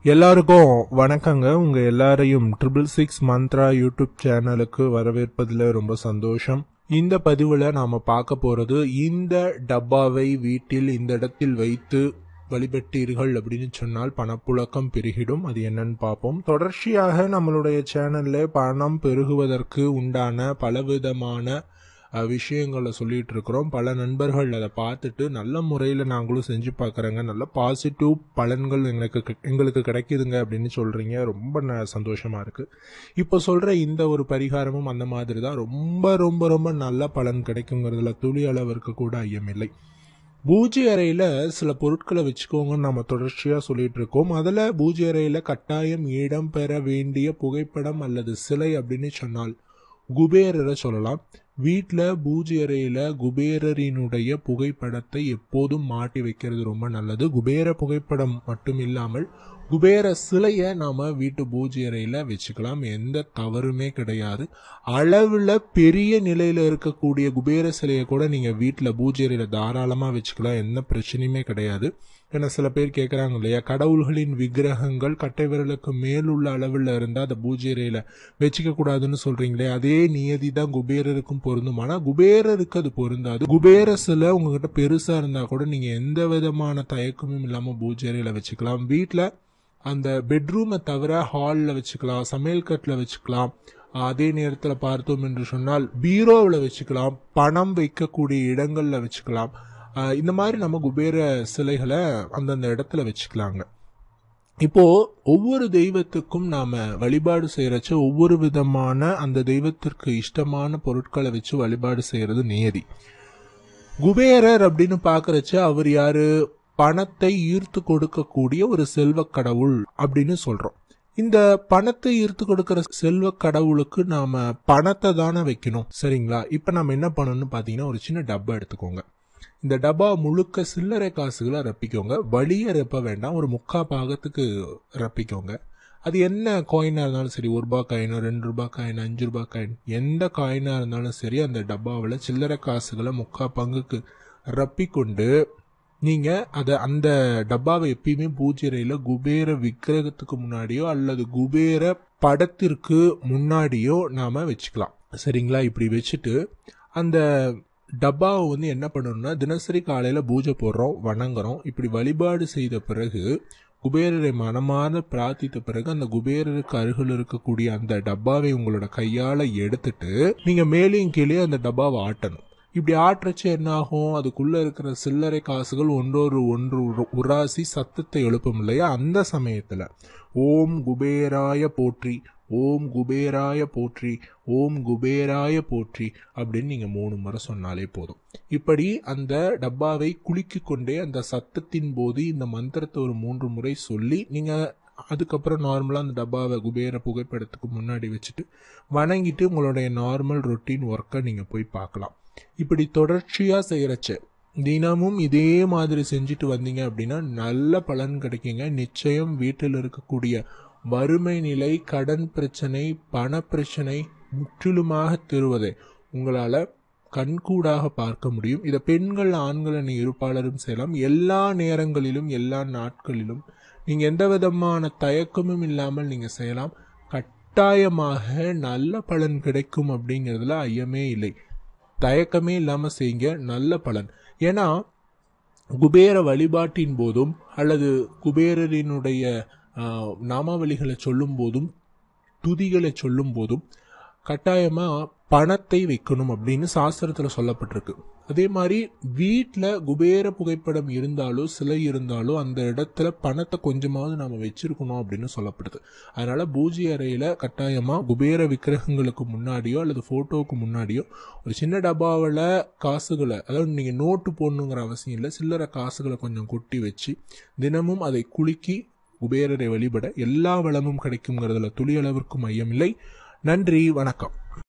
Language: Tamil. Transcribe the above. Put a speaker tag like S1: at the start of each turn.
S1: எல்லாருக்கும் வணக்கங்க உங்க எல்லாரையும் ட்ரிபிள் சிக்ஸ் மந்த்ரா யூடியூப் சேனலுக்கு வரவேற்பதில் ரொம்ப சந்தோஷம் இந்த பதிவுல நாம பார்க்க போறது இந்த டப்பாவை வீட்டில் இந்த இடத்தில் வைத்து வழிபட்டீர்கள் அப்படின்னு சொன்னால் பணப்புழக்கம் பெருகிடும் அது என்னன்னு பார்ப்போம் தொடர்ச்சியாக நம்மளுடைய சேனல்ல பணம் பெருகுவதற்கு உண்டான பலவிதமான அஹ், விஷயங்களை சொல்லிட்டு இருக்கிறோம் பல நண்பர்கள் அதை பார்த்துட்டு நல்ல முறையில் நாங்களும் செஞ்சு பார்க்குறேங்க நல்ல பாசிட்டிவ் பலன்கள் எங்களுக்கு கி- எங்களுக்கு கிடைக்குதுங்க அப்படின்னு சொல்றீங்க ரொம்ப ந- சந்தோஷமா இருக்கு இப்போ சொல்ற இந்த ஒரு பரிகாரமும் அந்த மாதிரி தான் ரொம்ப ரொம்ப ரொம்ப நல்ல பலன் கிடைக்குங்கிறதுல துளி அளவிற்கு கூட ஐயமில்லை பூஜை அறையில சில பொருட்களை வச்சுக்கோங்கன்னு நம்ம தொடர்ச்சியா சொல்லிட்டு இருக்கோம் அதுல பூஜை அறையில கட்டாயம் இடம் பெற வேண்டிய புகைப்படம் அல்லது சிலை அப்படின்னு சொன்னால் குபேரரை சொல்லலாம் வீட்டில் பூஜை அறையில குபேரரினுடைய புகைப்படத்தை எப்போதும் மாட்டி வைக்கிறது ரொம்ப நல்லது குபேர புகைப்படம் மட்டும் இல்லாமல் குபேர சிலையை நாம வீட்டு பூஜை அறையில வச்சுக்கலாம் எந்த தவறுமே கிடையாது அளவுல பெரிய நிலையில இருக்கக்கூடிய குபேர சிலையை கூட நீங்க வீட்டுல பூஜை அறையில தாராளமா வச்சுக்கலாம் எந்த பிரச்சனையுமே கிடையாது ஏன்னா சில பேர் கேட்குறாங்க இல்லையா கடவுள்களின் விக்கிரகங்கள் கட்டை விரலுக்கு மேலுள்ள அளவில் இருந்தால் அதை பூஜை அறையில வச்சுக்க கூடாதுன்னு சொல்றீங்களே அதே நியதி தான் குபேரருக்கும் பொருந்தும் ஆனா குபேரருக்கு அது பொருந்தாது குபேர சிலை உங்ககிட்ட பெருசா இருந்தா கூட நீங்க எந்த விதமான தயக்கமும் இல்லாம பூஜை அறையில வச்சுக்கலாம் வீட்டில் அந்த பெட்ரூமை தவிர ஹாலில் வச்சுக்கலாம் சமையல் கட்டில் வச்சுக்கலாம் அதே நேரத்தில் பார்த்தோம் என்று சொன்னால் பீரோவில் வச்சுக்கலாம் பணம் வைக்கக்கூடிய இடங்களில் வச்சுக்கலாம் ஆஹ் இந்த மாதிரி நம்ம குபேர சிலைகளை அந்தந்த இடத்துல வச்சுக்கலாங்க இப்போ ஒவ்வொரு தெய்வத்துக்கும் நாம வழிபாடு செய்யறச்ச ஒவ்வொரு விதமான அந்த தெய்வத்திற்கு இஷ்டமான பொருட்களை வச்சு வழிபாடு செய்யறது நியதி குபேரர் அப்படின்னு பாக்குறச்ச அவர் யாரு பணத்தை ஈர்த்து கொடுக்கக்கூடிய ஒரு செல்வ கடவுள் அப்படின்னு சொல்றோம் இந்த பணத்தை ஈர்த்து கொடுக்கிற செல்வ கடவுளுக்கு நாம பணத்தை தானே வைக்கணும் சரிங்களா இப்ப நம்ம என்ன பண்ணணும்னு பாத்தீங்கன்னா ஒரு சின்ன டப்பா எடுத்துக்கோங்க இந்த டப்பா முழுக்க சில்லறை காசுகளை ரப்பிக்கோங்க வழிய ரப்ப வேண்டாம் ஒரு முக்கா பாகத்துக்கு ரப்பிக்கோங்க அது என்ன காயினா இருந்தாலும் சரி ஒரு ரூபாய் காயின் ரெண்டு ரூபாய் காயின் அஞ்சு ரூபாய் காயின் எந்த காயினா இருந்தாலும் சரி அந்த டப்பாவில் சில்லறை காசுகளை முக்கா பங்குக்கு ரப்பி கொண்டு நீங்க அதை அந்த டப்பாவை எப்பயுமே பூஜை அறையில குபேர விக்கிரகத்துக்கு முன்னாடியோ அல்லது குபேர படத்திற்கு முன்னாடியோ நாம வச்சுக்கலாம் சரிங்களா இப்படி வச்சுட்டு அந்த டப்பாவை வந்து என்ன பண்ணணும்னா தினசரி காலையில பூஜை போடுறோம் வணங்குறோம் இப்படி வழிபாடு செய்த பிறகு குபேரரை மனமார்ந்து பிரார்த்தித்த பிறகு அந்த குபேரருக்கு அருகில் இருக்கக்கூடிய அந்த டப்பாவை உங்களோட கையால எடுத்துட்டு நீங்க மேலேயும் கீழே அந்த டப்பாவை ஆட்டணும் இப்படி ஆட்டுறச்சு என்ன ஆகும் அதுக்குள்ள இருக்கிற சில்லறை காசுகள் ஒன்றொரு ஒன்று உர- உராசி சத்தத்தை எழுப்பும் இல்லையா அந்த சமயத்துல ஓம் குபேராய போற்றி ஓம் குபேராய போற்றி ஓம் குபேராய போற்றி அப்படின்னு நீங்க மூணு முறை சொன்னாலே போதும் இப்படி அந்த டப்பாவை குலுக்கிக் கொண்டே அந்த சத்தத்தின் போது இந்த மந்திரத்தை ஒரு மூன்று முறை சொல்லி நீங்க அதுக்கப்புறம் நார்மலாக அந்த டப்பாவை குபேர புகைப்படத்துக்கு முன்னாடி வச்சுட்டு வணங்கிட்டு உங்களுடைய நார்மல் ரொட்டீன் ஒர்க்கை நீங்கள் போய் பார்க்கலாம் இப்படி தொடர்ச்சியாக செய்கிறச்ச தினமும் இதே மாதிரி செஞ்சுட்டு வந்தீங்க அப்படின்னா நல்ல பலன் கிடைக்குங்க நிச்சயம் வீட்டில் இருக்கக்கூடிய வறுமை நிலை கடன் பிரச்சனை பண பிரச்சனை முற்றிலுமாக தீருவதை உங்களால் கண்கூடாக பார்க்க முடியும் இதை பெண்கள் ஆண்கள் என இருப்பாளரும் செய்யலாம் எல்லா நேரங்களிலும் எல்லா நாட்களிலும் நீங்கள் எந்த விதமான தயக்கமும் இல்லாமல் நீங்கள் செய்யலாம் கட்டாயமாக நல்ல பலன் கிடைக்கும் அப்படிங்கிறதுல ஐயமே இல்லை தயக்கமே இல்லாமல் செய்யுங்க நல்ல பலன் ஏன்னா குபேர வழிபாட்டின் போதும் அல்லது குபேரரினுடைய ஆஹ், நாமாவளிகளை சொல்லும் போதும் துதிகளை சொல்லும் போதும் கட்டாயமா பணத்தை வைக்கணும் அப்படின்னு சாஸ்திரத்துல சொல்லப்பட்டிருக்கு அதே மாதிரி வீட்டில் குபேர புகைப்படம் இருந்தாலோ சிலை இருந்தாலோ அந்த இடத்துல பணத்தை கொஞ்சமாவது நாம வச்சிருக்கணும் அப்படின்னு சொல்லப்படுது அதனால பூஜை அறையில கட்டாயமா குபேர விக்கிரகங்களுக்கு முன்னாடியோ அல்லது போட்டோவுக்கு முன்னாடியோ ஒரு சின்ன டப்பாவில் காசுகளை அதாவது நீங்க நோட்டு போடணுங்கிற அவசியம் இல்லை சில்லறை காசுகளை கொஞ்சம் கொட்டி வச்சு தினமும் அதை குலுக்கி குபேரரை வழிபட எல்லா வளமும் கிடைக்குங்கிறதுல துளி அளவிற்கும் ஐயமில்லை நன்றி வணக்கம்